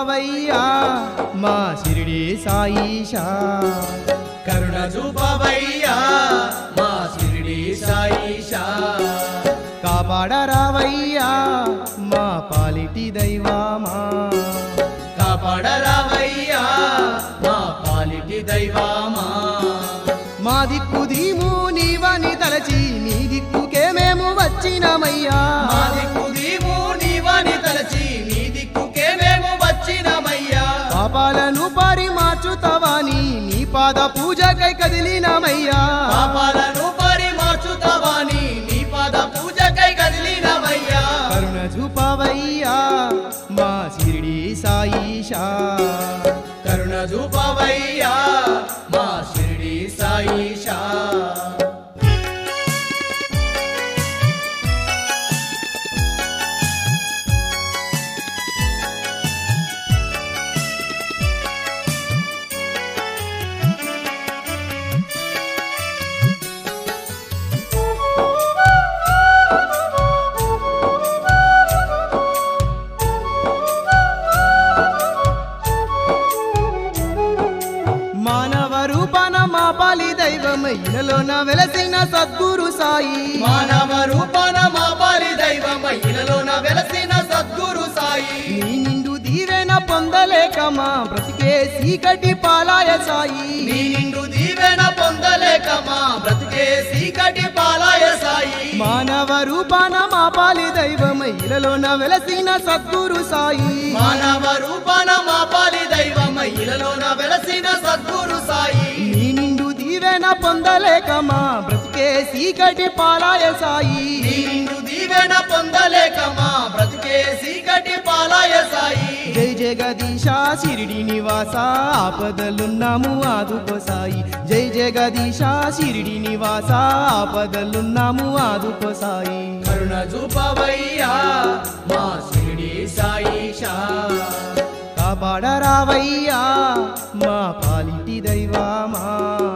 చూపవయ్యా మా షిరిడి సాయిషా కరుణ చూపవయ్యా మా షిరిడి సాయిషా కాపాడరావయ్యా మా పాలిటి దైవమా కాపాడరావయ్యా మా పాలిటి దైవమా మా దిక్కు దీము నీవని తలచి నీ దిక్కుకే మేము వచ్చినమయ్యా మా దిక్కు దీము నీవని తలచి నీ దిక్కుకే మేము వచ్చినమయ్యా పాపాలను పరిమార్చుతావని నీ పాద పూజకై కదిలినమయ్యా పాపాలను పరిమార్చుతావని నీ పాద పూజకై కదిలినమయ్యా కరుణ చూపవయ్యా మా షిరిడి సాయిషా కరుణ చూపవయ్యా మా షిరిడి సాయిషా మానవ రూపాన మా పాలి దైవమయ్యలోన వెలసిన సద్గురు సాయి మానవ రూపాన మా పాలి దైవం ఇలలోన వెలసిన సద్గురు సాయి నీ నిండు దీవెన పొందలేక మా బ్రతికే సీకటి పాలాయ సాయి నీ నిండు దీవెన పొందలేక మా బ్రతుకే సీకటి పాలాయ సాయి మానవ రూపాన మా పాలి దైవమయ్యలోన వెలసిన సద్గురు సాయి మానవ రూపాన మా పాలి దైవం ఇలలోన వెలసిన సద్గురు సాయి నీ నిండు దీవెన పొందలేక మా బ్రతికే సీకటి పాలాయ సాయి నీ నిండు దీవెన పొందలేక మా బ్రతుకే సీకటి పాలాయ సాయి జై జగదీశ షిరిడి నివాస ఆపదలున్నాము ఆదుకో సాయి జై జగదీశ షిరిడి నివాస ఆపదలున్నాము ఆదుకో సాయి కరుణ చూపవయ్యా మా షిరిడి సాయిషా కాపాడరావయ్యా మా పాలిటి దైవమా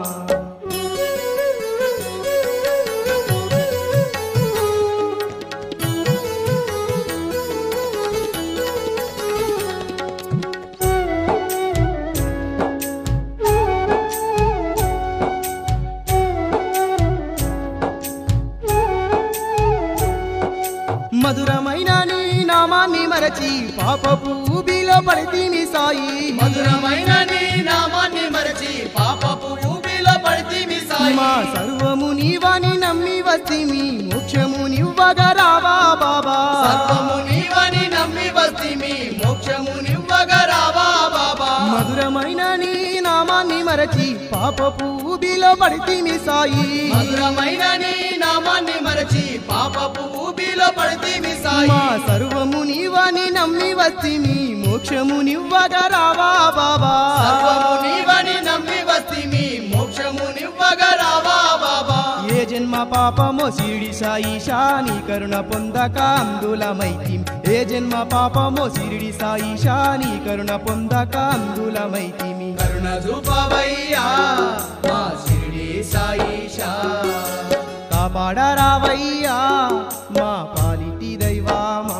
మధురమైన నీ నామాన్ని మరచి పాపపు ఊబిలో పడితీమి సాయి మధురమైన నీ నామాన్ని మరచి పాపపు ఊబిలో పడితిమి సాయి మా సర్వము నీవని నమ్మి వస్తిమి మోక్షము నివ్వగా రావా బాబా సర్వము నీవని నమ్మి వస్తిమి మోక్షము నివ్వగా రావా బాబా మధురమైన నీ నామాన్ని మరచి పాపపు ఊబిలో పడితీమి సాయి మధురమైన నీ నామాన్ని మరచి పాపపు ఊబిలో పడితిమి సాయి మా సర్వము నీవని నమ్మి వస్తిమి మోక్షము నివ్వగా రావా బాబా సర్వము నీవని నమ్మి వస్తిమి మోక్షము నివ్వగా రావా బాబా ఏ జన్మ పాపమో సిరిడి సాయిషా నీ కరుణ పొందక అందులమైతిం ఏ జన్మ పాపమో సిరిడి సాయిషా నీ కరుణ పొందక అందులమైతిమి కరుణ చూపవయ్యా మా షిరిడి సాయిషా కాపాడరావయ్యా మా పాలిటి దైవమా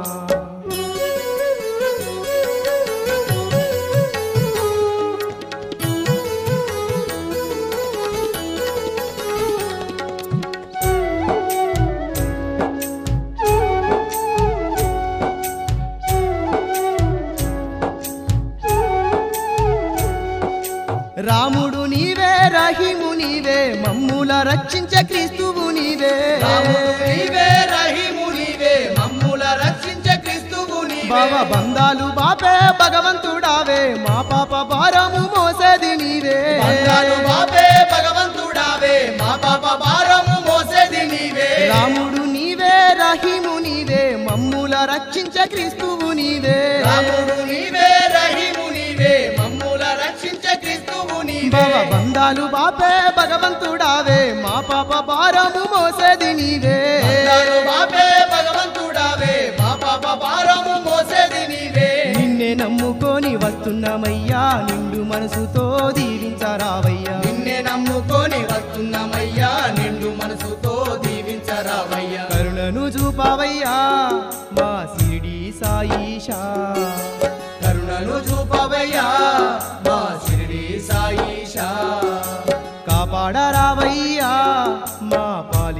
రాముడు నీవే రహిము నీవే మమ్ముల రక్షించే క్రీస్తువు నీవే రాముడు నీవే రహీము నీవే మమ్ముల రక్షించే క్రీస్తువు నీవే భవ బంధాలు బాపే భగవంతుడావే మా పాప భారము మోసేది నీవే బంగారు బాబే భగవంతుడావే మా పాప భారము మోసేది నీవే రాముడు నీవే రహిము నీవే మమ్ముల రక్షించే క్రీస్తువు నీవే రాముడు నీవే రహీము నీవే మమ్ముల రక్షించే క్రీస్తువు నీవే భవ బంధాలు బాపే భగవంతుడావే మా పాప భారము మోసేది నీవే బంగారు బాబే భగవంతుడావే మా పాప భారము మోసేది నీవే నిన్నే నమ్ముకొని వస్తున్నామయ్యా నిండు మనసుతో దీవించరావయ్యా నిన్నే నమ్ముకొని వస్తున్నామయ్యా నిండు మనసుతో దీవించరావయ్యా కరుణను చూపావయ్యా మా సిరిడి సాయిషా కరుణ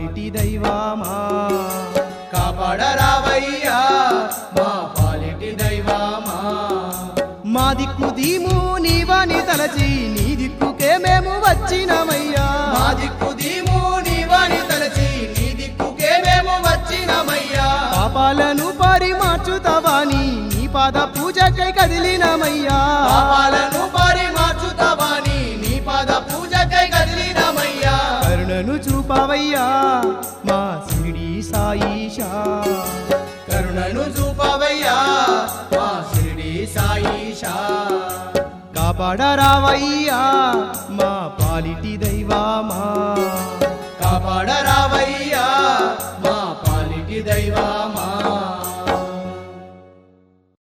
పాలిటి దైవామా కాపాడరావయ్యా మా పాలిటి దైవమా మా దిక్కు దీము నీవని తలచి నీ దిక్కుకే మేము వచ్చినమయ్యా మా దిక్కు దీము నీవని తలచి నీ దిక్కుకే మేము వచ్చినమయ్యా పాపాలను పరిమార్చుతావాని నీ పాద పూజకై కదిలినమయ్యా పాపాలను పరిమార్చుతావాని నీ పాద పూజకై కదిలినమయ్యా కరుణను చూపవయ్యా మా సిడి సాయిషా కరుణను చూపవయ్యా మా షిరిడి సాయిషా కాపాడరావయ్యా మా పాలిటి దైవామా కాపాడరా